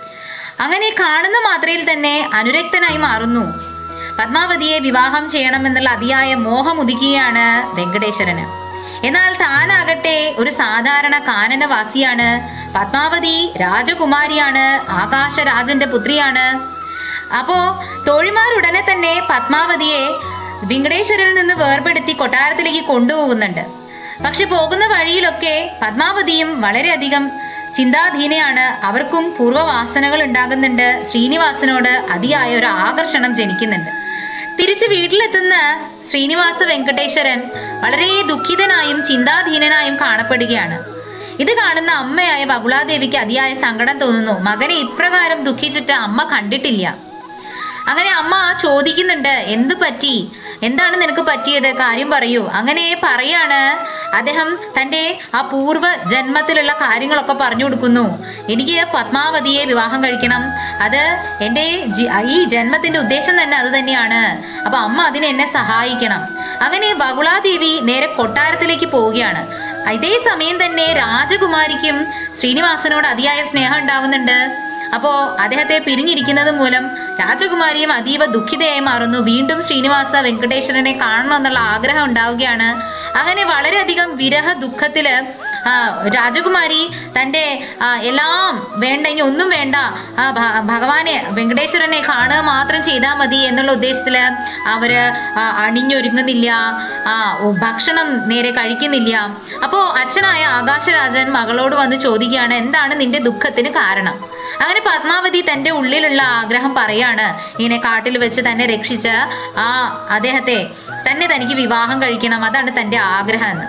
Speaker 1: അങ്ങനെ കാണുന്ന മാത്രയിൽ തന്നെ അനുരക്തനായി മാറുന്നു പത്മാവതിയെ വിവാഹം ചെയ്യണമെന്നുള്ള അതിയായ മോഹം ഉദിക്കുകയാണ് വെങ്കടേശ്വരന് എന്നാൽ താനാകട്ടെ ഒരു സാധാരണ കാനനവാസിയാണ് പത്മാവതി രാജകുമാരിയാണ് ആകാശരാജന്റെ പുത്രിയാണ് അപ്പോ തോഴിമാരുടനെ തന്നെ പത്മാവതിയെ വെങ്കടേശ്വരനിൽ നിന്ന് വേർപെടുത്തി കൊട്ടാരത്തിലേക്ക് കൊണ്ടുപോകുന്നുണ്ട് പക്ഷെ പോകുന്ന വഴിയിലൊക്കെ പത്മാവതിയും വളരെയധികം ചിന്താധീനയാണ് അവർക്കും പൂർവ്വവാസനകൾ ഉണ്ടാകുന്നുണ്ട് ശ്രീനിവാസനോട് അതിയായ ഒരു ആകർഷണം ജനിക്കുന്നുണ്ട് തിരിച്ച് വീട്ടിലെത്തുന്ന ശ്രീനിവാസ വെങ്കടേശ്വരൻ വളരെ ദുഃഖിതനായും ചിന്താധീനനായും കാണപ്പെടുകയാണ് ഇത് കാണുന്ന അമ്മയായ ബകുളാദേവിക്ക് അതിയായ സങ്കടം തോന്നുന്നു മകനെ ഇപ്രകാരം ദുഃഖിച്ചിട്ട് അമ്മ കണ്ടിട്ടില്ല അങ്ങനെ അമ്മ ചോദിക്കുന്നുണ്ട് എന്ത് പറ്റി എന്താണ് നിനക്ക് പറ്റിയത് കാര്യം പറയൂ അങ്ങനെ പറയാണ് അദ്ദേഹം തൻ്റെ ആ പൂർവ്വ ജന്മത്തിലുള്ള കാര്യങ്ങളൊക്കെ പറഞ്ഞു കൊടുക്കുന്നു എനിക്ക് പത്മാവതിയെ വിവാഹം കഴിക്കണം അത് എൻ്റെ ജി- ഈ ജന്മത്തിൻ്റെ ഉദ്ദേശം തന്നെ അത് തന്നെയാണ് അപ്പൊ അമ്മ അതിന് എന്നെ സഹായിക്കണം അങ്ങനെ ബകുളാദേവി നേരെ കൊട്ടാരത്തിലേക്ക് പോവുകയാണ് ഇതേ സമയം തന്നെ രാജകുമാരിക്കും ശ്രീനിവാസനോട് അതിയായ സ്നേഹം ഉണ്ടാവുന്നുണ്ട് അപ്പോ അദ്ദേഹത്തെ പിരിഞ്ഞിരിക്കുന്നത് മൂലം രാജകുമാരിയും അതീവ ദുഃഖിതയായി മാറുന്നു വീണ്ടും ശ്രീനിവാസ വെങ്കടേശ്വരനെ കാണണം എന്നുള്ള ആഗ്രഹം ഉണ്ടാവുകയാണ് അങ്ങനെ വളരെയധികം വിരഹ ദുഃഖത്തില് ആ, രാജകുമാരി തൻ്റെ ആ, എല്ലാം വേണ്ട ഇനി ഒന്നും വേണ്ട ആ, ഭ- ഭഗവാനെ വെങ്കടേശ്വരനെ കാണുക മാത്രം ചെയ്താൽ മതി എന്നുള്ള ഉദ്ദേശത്തിൽ അവര് ആ, അണിഞ്ഞൊരുങ്ങുന്നില്ല ആ, ഓ, ഭക്ഷണം നേരെ കഴിക്കുന്നില്ല അപ്പോൾ അച്ഛനായ ആകാശരാജൻ മകളോട് വന്ന് ചോദിക്കുകയാണ് എന്താണ് നിന്റെ ദുഃഖത്തിന് കാരണം അങ്ങനെ പത്മാവതി തൻ്റെ ഉള്ളിലുള്ള ആഗ്രഹം പറയാണ് ഇങ്ങനെ കാട്ടിൽ വെച്ച് തന്നെ രക്ഷിച്ച് ആ അദ്ദേഹത്തെ തന്നെ തനിക്ക് വിവാഹം കഴിക്കണം അതാണ് തൻ്റെ ആഗ്രഹം എന്ന്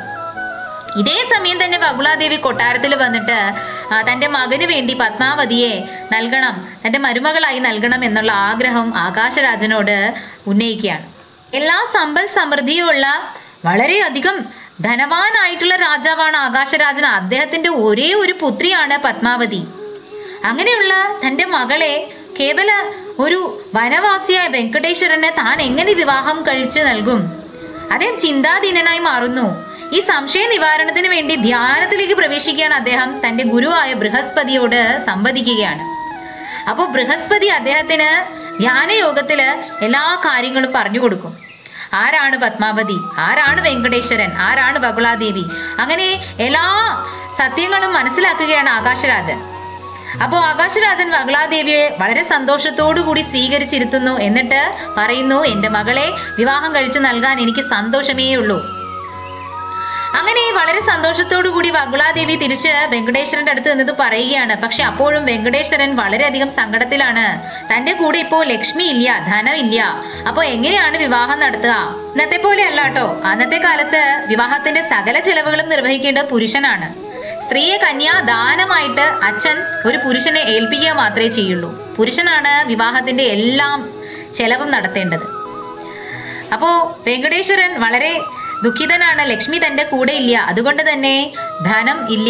Speaker 1: ഇതേ സമയം തന്നെ ബകുളാദേവി കൊട്ടാരത്തിൽ വന്നിട്ട് ആ, തൻ്റെ മകന് വേണ്ടി പത്മാവതിയെ നൽകണം തൻ്റെ മരുമകളായി നൽകണം എന്നുള്ള ആഗ്രഹം ആകാശരാജനോട് ഉന്നയിക്കുകയാണ് എല്ലാ സമ്പൽ സമൃദ്ധിയുമുള്ള വളരെയധികം ധനവാനായിട്ടുള്ള രാജാവാണ് ആകാശരാജൻ അദ്ദേഹത്തിൻ്റെ ഒരേ ഒരു പുത്രിയാണ് പത്മാവതി അങ്ങനെയുള്ള തൻ്റെ മകളെ കേവല ഒരു വനവാസിയായ വെങ്കടേശ്വരന് താൻ എങ്ങനെ വിവാഹം കഴിച്ചു നൽകും അദ്ദേഹം ചിന്താധീനനായി മാറുന്നു ഈ സംശയ നിവാരണത്തിന് വേണ്ടി ധ്യാനത്തിലേക്ക് പ്രവേശിക്കുകയാണ് അദ്ദേഹം തൻ്റെ ഗുരുവായ ബൃഹസ്പതിയോട് സംവദിക്കുകയാണ് അപ്പോൾ ബൃഹസ്പതി അദ്ദേഹത്തിന് ധ്യാനയോഗത്തില് എല്ലാ കാര്യങ്ങളും പറഞ്ഞു കൊടുക്കും ആരാണ് പത്മാവതി ആരാണ് വെങ്കടേശ്വരൻ ആരാണ് ബകുളാദേവി അങ്ങനെ എല്ലാ സത്യങ്ങളും മനസ്സിലാക്കുകയാണ് ആകാശരാജൻ അപ്പോൾ ആകാശരാജൻ വകളാദേവിയെ വളരെ സന്തോഷത്തോടു കൂടി സ്വീകരിച്ചിരുത്തുന്നു എന്നിട്ട് പറയുന്നു എൻ്റെ മകളെ വിവാഹം കഴിച്ചു നൽകാൻ എനിക്ക് സന്തോഷമേ ഉള്ളൂ അങ്ങനെ വളരെ സന്തോഷത്തോടു കൂടി വകുളാദേവി തിരിച്ച് വെങ്കടേശ്വരന്റെ അടുത്ത് നിന്നത് പറയുകയാണ് പക്ഷെ അപ്പോഴും വെങ്കടേശ്വരൻ വളരെയധികം സങ്കടത്തിലാണ് തന്റെ കൂടെ ഇപ്പോ ലക്ഷ്മി ഇല്ല ധനമില്ല അപ്പോ എങ്ങനെയാണ് വിവാഹം നടത്തുക ഇന്നത്തെ പോലെ അല്ല കേട്ടോ അന്നത്തെ കാലത്ത് വിവാഹത്തിന്റെ സകല ചെലവുകളും നിർവഹിക്കേണ്ടത് പുരുഷനാണ് സ്ത്രീയെ കന്യാ ദാനമായിട്ട് അച്ഛൻ ഒരു പുരുഷനെ ഏൽപ്പിക്കുക മാത്രമേ ചെയ്യുള്ളൂ പുരുഷനാണ് വിവാഹത്തിന്റെ എല്ലാം ചെലവും നടത്തേണ്ടത് അപ്പോ വെങ്കടേശ്വരൻ വളരെ ദുഃഖിതനാണ് ലക്ഷ്മി തന്റെ കൂടെ ഇല്ല അതുകൊണ്ട് തന്നെ ധനം ഇല്ല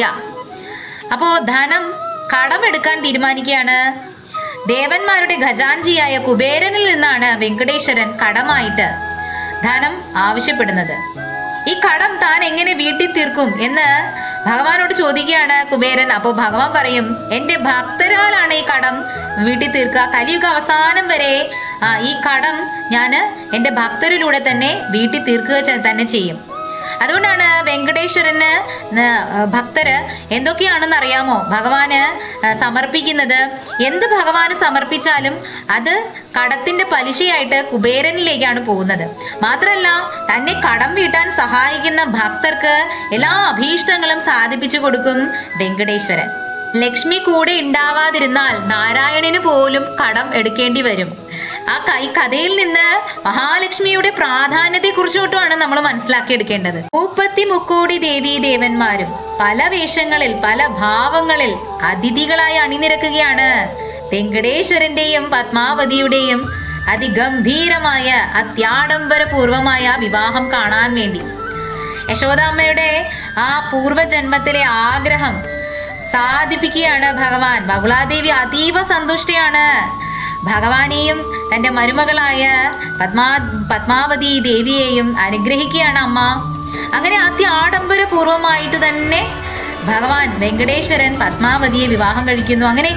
Speaker 1: അപ്പോ ധനം കടമെടുക്കാൻ തീരുമാനിക്കുകയാണ് ദേവന്മാരുടെ ഖജാൻജിയായ കുബേരനിൽ നിന്നാണ് വെങ്കടേശ്വരൻ കടമായിട്ട് ധനം ആവശ്യപ്പെടുന്നത് ഈ കടം താൻ എങ്ങനെ വീട്ടിൽ തീർക്കും എന്ന് ഭഗവാനോട് ചോദിക്കുകയാണ് കുബേരൻ അപ്പോൾ ഭഗവാൻ പറയും എൻ്റെ ഭക്തരാലാണ് ഈ കടം വീട്ടിൽ തീർക്കുക കലിയുഗ അവസാനം വരെ ആ, ഈ കടം ഞാൻ എൻ്റെ ഭക്തരിലൂടെ തന്നെ വീട്ടിൽ തീർക്കുക ചെ- തന്നെ ചെയ്യും അതുകൊണ്ടാണ് വെങ്കടേശ്വരന് ന- ഭക്തര് എന്തൊക്കെയാണെന്ന് അറിയാമോ ഭഗവാന് ആ, സമർപ്പിക്കുന്നത് എന്ത് ഭഗവാന് സമർപ്പിച്ചാലും അത് കടത്തിന്റെ പലിശയായിട്ട് കുബേരനിലേക്കാണ് പോകുന്നത് മാത്രമല്ല തന്നെ കടം വീട്ടാൻ സഹായിക്കുന്ന ഭക്തർക്ക് എല്ലാ അഭീഷ്ടങ്ങളും സാധിപ്പിച്ചു കൊടുക്കും വെങ്കടേശ്വരൻ ലക്ഷ്മി കൂടെ ഉണ്ടാവാതിരുന്നാൽ നാരായണന് പോലും കടം എടുക്കേണ്ടി വരും ആ ക- ഈ കഥയിൽ നിന്ന് മഹാലക്ഷ്മിയുടെ പ്രാധാന്യത്തെ കുറിച്ചോട്ടുമാണ് നമ്മൾ മനസ്സിലാക്കിയെടുക്കേണ്ടത് മൂപ്പത്തി മുക്കോടി ദേവീ ദേവന്മാരും പല വേഷങ്ങളിൽ പല ഭാവങ്ങളിൽ അതിഥികളായി അണിനിരക്കുകയാണ് വെങ്കടേശ്വരന്റെയും പത്മാവതിയുടെയും അതിഗംഭീരമായ അത്യാഡംബരപൂർവമായ വിവാഹം കാണാൻ വേണ്ടി യശോദാമ്മയുടെ ആ പൂർവജന്മത്തിലെ ആഗ്രഹം സാധിപ്പിക്കുകയാണ് ഭഗവാൻ ബഹുളാദേവി അതീവ സന്തുഷ്ടയാണ് ഭഗവാനെയും തന്റെ മരുമകളായ പത്മാ പത്മാവതി ദേവിയെയും അനുഗ്രഹിക്കുകയാണ് അമ്മ അങ്ങനെ അത്യാഡംബരപൂർവമായിട്ട് തന്നെ ഭഗവാൻ വെങ്കടേശ്വരൻ പത്മാവതിയെ വിവാഹം കഴിക്കുന്നു അങ്ങനെ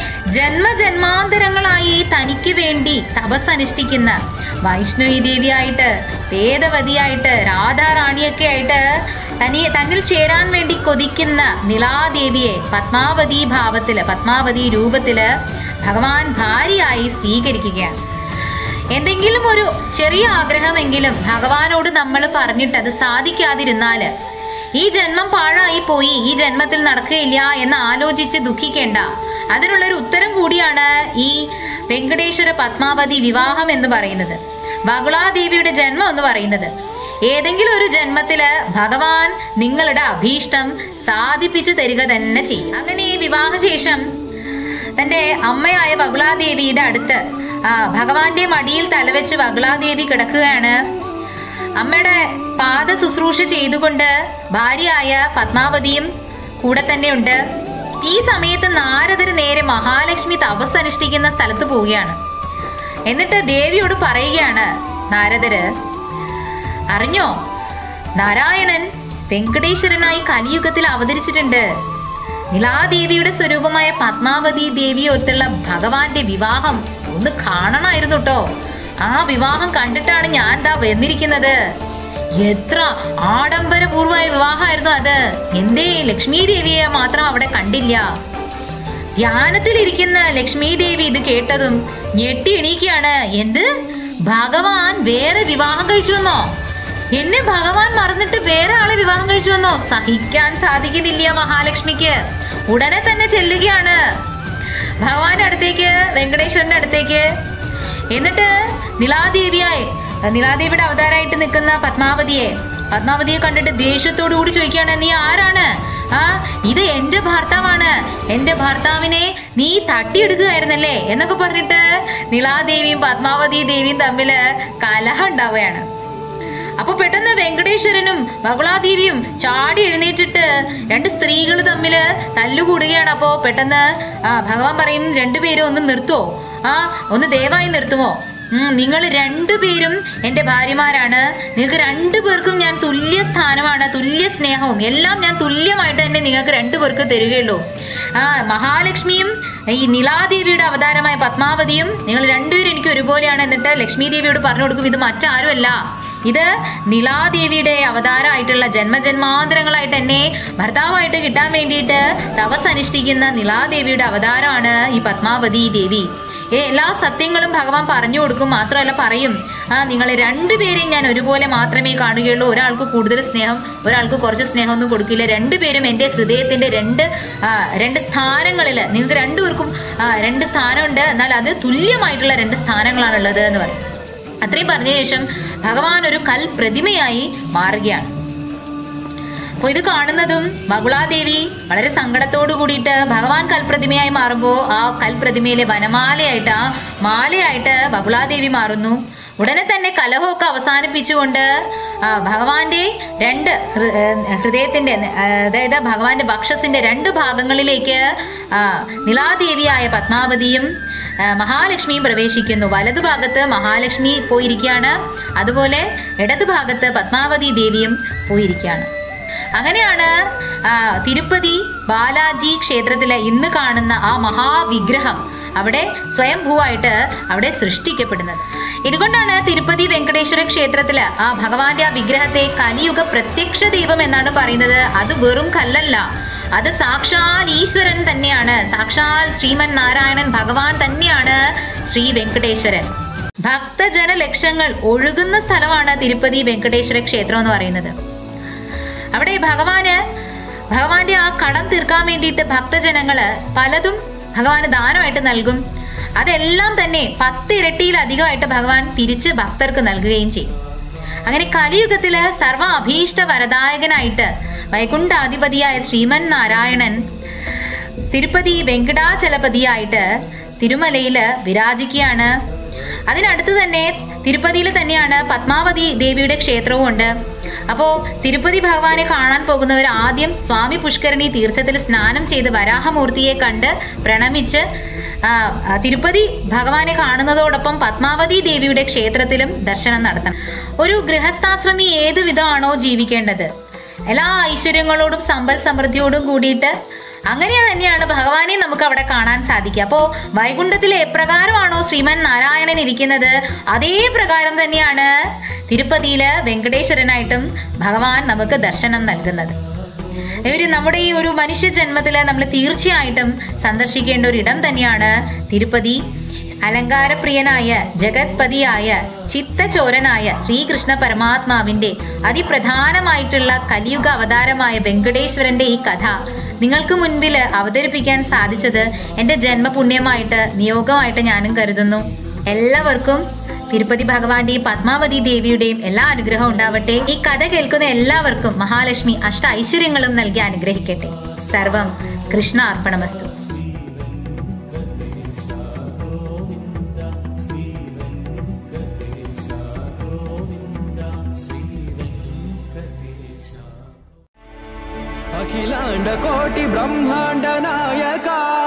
Speaker 1: ജന്മജന്മാന്തരങ്ങളായി തനിക്ക് വേണ്ടി തപസ് അനുഷ്ഠിക്കുന്ന വൈഷ്ണവി ദേവിയായിട്ട് വേദവതിയായിട്ട് രാധാറാണിയൊക്കെ ആയിട്ട് തനി തന്നിൽ ചേരാൻ വേണ്ടി കൊതിക്കുന്ന നിലാദേവിയെ പത്മാവതി ഭാവത്തില് പത്മാവതി രൂപത്തില് ഭഗവാൻ ഭാര്യയായി സ്വീകരിക്കുകയാണ് എന്തെങ്കിലും ഒരു ചെറിയ ആഗ്രഹമെങ്കിലും ഭഗവാനോട് നമ്മൾ പറഞ്ഞിട്ട് അത് സാധിക്കാതിരുന്നാല് ഈ ജന്മം പാഴായി പോയി ഈ ജന്മത്തിൽ നടക്കുകയില്ല എന്ന് ആലോചിച്ച് ദുഃഖിക്കേണ്ട അതിനുള്ളൊരു ഉത്തരം കൂടിയാണ് ഈ വെങ്കടേശ്വര പത്മാവതി വിവാഹം എന്ന് പറയുന്നത് ബകുളാദേവിയുടെ ജന്മം എന്ന് പറയുന്നത് ഏതെങ്കിലും ഒരു ജന്മത്തില് ഭഗവാൻ നിങ്ങളുടെ അഭീഷ്ടം സാധിപ്പിച്ചു തരിക തന്നെ ചെയ്യും അങ്ങനെ ഈ വിവാഹശേഷം തന്റെ അമ്മയായ ബകുളാദേവിയുടെ അടുത്ത് ആ, ഭഗവാന്റെ മടിയിൽ തലവെച്ച് ബകുളാദേവി കിടക്കുകയാണ് അമ്മയുടെ പാദ ശുശ്രൂഷ ചെയ്തുകൊണ്ട് ഭാര്യയായ പത്മാവതിയും കൂടെ തന്നെയുണ്ട് ഈ സമയത്ത് നാരദര് നേരെ മഹാലക്ഷ്മി തപസ് അനുഷ്ഠിക്കുന്ന സ്ഥലത്ത് പോവുകയാണ് എന്നിട്ട് ദേവിയോട് പറയുകയാണ് നാരദര് അറിഞ്ഞോ നാരായണൻ വെങ്കടേശ്വരനായി കലിയുഗത്തിൽ അവതരിച്ചിട്ടുണ്ട് നിലാദേവിയുടെ സ്വരൂപമായ പത്മാവതി ദേവിയൊത്തുള്ള ഭഗവാന്റെ വിവാഹം ഒന്ന് കാണണമായിരുന്നു കേട്ടോ ആ വിവാഹം കണ്ടിട്ടാണ് ഞാൻ ദാ വന്നിരിക്കുന്നത് എത്ര ആഡംബരപൂർവമായ വിവാഹമായിരുന്നു അത് എന്തേ ലക്ഷ്മി ദേവിയെ മാത്രം അവിടെ കണ്ടില്ല ധ്യാനത്തിലിരിക്കുന്ന ലക്ഷ്മി ദേവി ഇത് കേട്ടതും ഞെട്ടി എണീക്കുകയാണ് എന്ത് ഭഗവാൻ വേറെ വിവാഹം കഴിച്ചു വന്നോ എന്നെ ഭഗവാൻ മറന്നിട്ട് വേറെ ആളെ വിവാഹം കഴിച്ചു വന്നോ സഹിക്കാൻ സാധിക്കുന്നില്ല മഹാലക്ഷ്മിക്ക് ഉടനെ തന്നെ ചെല്ലുകയാണ് ഭഗവാന്റെ അടുത്തേക്ക് വെങ്കടേശ്വരന്റെ അടുത്തേക്ക് എന്നിട്ട് നിലാദേവിയായി നിലാദേവിയുടെ അവതാരമായിട്ട് നിൽക്കുന്ന പത്മാവതിയെ പത്മാവതിയെ കണ്ടിട്ട് ദേഷ്യത്തോടു കൂടി ചോദിക്കുകയാണ് നീ ആരാണ് ആ ഇത് എന്റെ ഭർത്താവാണ് എന്റെ ഭർത്താവിനെ നീ തട്ടിയെടുക്കുകയായിരുന്നല്ലേ എന്നൊക്കെ പറഞ്ഞിട്ട് നിലാദേവിയും പത്മാവതി ദേവിയും തമ്മില് കലഹം ഉണ്ടാവുകയാണ് അപ്പൊ പെട്ടെന്ന് വെങ്കടേശ്വരനും ബഹുളാദേവിയും ചാടി എഴുന്നേറ്റിട്ട് രണ്ട് സ്ത്രീകൾ തമ്മില് തല്ലുകൂടുകയാണ് അപ്പോ പെട്ടെന്ന് ആ ഭഗവാൻ പറയും രണ്ടുപേരും ഒന്ന് നിർത്തുവോ ആ ഒന്ന് ദയവായി നിർത്തുമോ ഉം, നിങ്ങൾ രണ്ടുപേരും എൻ്റെ ഭാര്യമാരാണ് നിങ്ങൾക്ക് രണ്ടുപേർക്കും ഞാൻ തുല്യ സ്ഥാനമാണ് തുല്യ സ്നേഹവും എല്ലാം ഞാൻ തുല്യമായിട്ട് തന്നെ നിങ്ങൾക്ക് രണ്ടുപേർക്ക് തരികയുള്ളൂ ആ മഹാലക്ഷ്മിയും ഈ നിലാദേവിയുടെ അവതാരമായ പത്മാവതിയും നിങ്ങൾ രണ്ടുപേരും എനിക്ക് ഒരുപോലെയാണ് എന്നിട്ട് ലക്ഷ്മി ദേവിയോട് പറഞ്ഞു കൊടുക്കും ഇത് മറ്റാരുമല്ല ഇത് നിളാദേവിയുടെ അവതാരമായിട്ടുള്ള ജന്മജന്മാന്തരങ്ങളായിട്ട് എന്നെ ഭർത്താവായിട്ട് കിട്ടാൻ വേണ്ടിയിട്ട് തപസ് അനുഷ്ഠിക്കുന്ന നിളാദേവിയുടെ അവതാരമാണ് ഈ പത്മാവതി ദേവി ഏ, എല്ലാ സത്യങ്ങളും ഭഗവാൻ പറഞ്ഞു കൊടുക്കും മാത്രമല്ല പറയും ആ നിങ്ങളെ രണ്ടുപേരെയും ഞാൻ ഒരുപോലെ മാത്രമേ കാണുകയുള്ളൂ ഒരാൾക്ക് കൂടുതൽ സ്നേഹം ഒരാൾക്ക് കുറച്ച് സ്നേഹമൊന്നും കൊടുക്കില്ല രണ്ടുപേരും എൻ്റെ ഹൃദയത്തിന്റെ രണ്ട് ആ, രണ്ട് സ്ഥാനങ്ങളിൽ നിങ്ങൾക്ക് രണ്ടുപേർക്കും ആ, രണ്ട് സ്ഥാനമുണ്ട് എന്നാൽ അത് തുല്യമായിട്ടുള്ള രണ്ട് സ്ഥാനങ്ങളാണുള്ളത് എന്ന് പറയും അത്രയും പറഞ്ഞ ശേഷം ഭഗവാൻ ഒരു കൽ പ്രതിമയായി മാറുകയാണ് അപ്പോൾ ഇത് കാണുന്നതും ബകുളാദേവി വളരെ സങ്കടത്തോടു കൂടിയിട്ട് ഭഗവാൻ കൽപ്രതിമയായി മാറുമ്പോൾ ആ കൽപ്രതിമയിലെ വനമാലയായിട്ട് ആ മാലയായിട്ട് ബകുളാദേവി മാറുന്നു ഉടനെ തന്നെ കലഹമൊക്കെ അവസാനിപ്പിച്ചുകൊണ്ട് ആ, ഭഗവാന്റെ രണ്ട് ഹൃ- ഏഹ് ഹൃദയത്തിന്റെ ആ, അതായത് ഭഗവാന്റെ വക്ഷസിന്റെ രണ്ട് ഭാഗങ്ങളിലേക്ക് ആ, നിലാദേവിയായ പത്മാവതിയും ആ, മഹാലക്ഷ്മിയും പ്രവേശിക്കുന്നു വലതുഭാഗത്ത് മഹാലക്ഷ്മി പോയിരിക്കുകയാണ് അതുപോലെ ഇടതുഭാഗത്ത് പത്മാവതി ദേവിയും പോയിരിക്കുകയാണ് അങ്ങനെയാണ് ആ, തിരുപ്പതി ബാലാജി ക്ഷേത്രത്തിലെ ഇന്ന് കാണുന്ന ആ മഹാവിഗ്രഹം അവിടെ സ്വയംഭൂവായിട്ട് അവിടെ സൃഷ്ടിക്കപ്പെടുന്നത് ഇതുകൊണ്ടാണ് തിരുപ്പതി വെങ്കടേശ്വര ക്ഷേത്രത്തില് ആ ഭഗവാന്റെ ആ വിഗ്രഹത്തെ കലിയുഗ പ്രത്യക്ഷ ദൈവം എന്നാണ് പറയുന്നത് അത് വെറും കല്ലല്ല അത് സാക്ഷാൽ ഈശ്വരൻ തന്നെയാണ് സാക്ഷാൽ ശ്രീമൻ നാരായണൻ ഭഗവാൻ തന്നെയാണ് ശ്രീ വെങ്കടേശ്വരൻ ഭക്തജന ലക്ഷങ്ങൾ ഒഴുകുന്ന സ്ഥലമാണ് തിരുപ്പതി വെങ്കടേശ്വര ക്ഷേത്രം എന്ന് പറയുന്നത് അവിടെ ഭഗവാന് ഭഗവാന്റെ ആ കടം തീർക്കാൻ വേണ്ടിയിട്ട് ഭക്തജനങ്ങള് പലതും ഭഗവാന് ദാനമായിട്ട് നൽകും അതെല്ലാം തന്നെ പത്ത് ഇരട്ടിയിലധികമായിട്ട് ഭഗവാൻ തിരിച്ച് ഭക്തർക്ക് നൽകുകയും ചെയ്യും അങ്ങനെ കലിയുഗത്തില് സർവ അഭീഷ്ട വരദായകനായിട്ട് വൈകുണ്ഠാധിപതിയായ ശ്രീമൻ നാരായണൻ തിരുപ്പതി വെങ്കടാചലപതിയായിട്ട് തിരുമലയില് വിരാജിക്കുകയാണ് അതിനടുത്ത് തന്നെ തിരുപ്പതിയിൽ തന്നെയാണ് പത്മാവതി ദേവിയുടെ ക്ഷേത്രവും ഉണ്ട് അപ്പോൾ തിരുപ്പതി ഭഗവാനെ കാണാൻ പോകുന്നവർ ആദ്യം സ്വാമി പുഷ്കരണി തീർത്ഥത്തിൽ സ്നാനം ചെയ്ത് വരാഹമൂർത്തിയെ കണ്ട് പ്രണമിച്ച് ആ, ആ, തിരുപ്പതി ഭഗവാനെ കാണുന്നതോടൊപ്പം പത്മാവതി ദേവിയുടെ ക്ഷേത്രത്തിലും ദർശനം നടത്തണം ഒരു ഗൃഹസ്ഥാശ്രമി ഏതു വിധമാണോ ജീവിക്കേണ്ടത് എല്ലാ ഐശ്വര്യങ്ങളോടും സമ്പൽ സമൃദ്ധിയോടും കൂടിയിട്ട് അങ്ങനെ തന്നെയാണ് ഭഗവാനെ നമുക്ക് അവിടെ കാണാൻ സാധിക്കുക അപ്പോൾ വൈകുണ്ഠത്തിൽ എപ്രകാരമാണോ ശ്രീമൻ നാരായണൻ ഇരിക്കുന്നത് അതേ പ്രകാരം തന്നെയാണ് തിരുപ്പതിയില് വെങ്കടേശ്വരനായിട്ടും ഭഗവാൻ നമുക്ക് ദർശനം നൽകുന്നത് ഇവര് നമ്മുടെ ഈ ഒരു മനുഷ്യ ജന്മത്തില് നമ്മൾ തീർച്ചയായിട്ടും സന്ദർശിക്കേണ്ട ഒരു ഇടം തന്നെയാണ് തിരുപ്പതി അലങ്കാരപ്രിയനായ ജഗത്പതിയായ ചിത്തചോരനായ ശ്രീകൃഷ്ണ പരമാത്മാവിന്റെ അതിപ്രധാനമായിട്ടുള്ള കലിയുഗ അവതാരമായ വെങ്കടേശ്വരന്റെ ഈ കഥ നിങ്ങൾക്ക് മുൻപിൽ അവതരിപ്പിക്കാൻ സാധിച്ചത് എൻ്റെ ജന്മപുണ്യമായിട്ട് നിയോഗമായിട്ട് ഞാനും കരുതുന്നു എല്ലാവർക്കും തിരുപ്പതി ഭഗവാന്റെയും പത്മാവതി ദേവിയുടെയും എല്ലാ അനുഗ്രഹവും ഉണ്ടാവട്ടെ ഈ കഥ കേൾക്കുന്ന എല്ലാവർക്കും മഹാലക്ഷ്മി അഷ്ട ഐശ്വര്യങ്ങളും നൽകി അനുഗ്രഹിക്കട്ടെ സർവം കൃഷ്ണ അർപ്പണമസ്തു
Speaker 2: अखिलाण्ड कोटि ब्रह्माण्ड नायका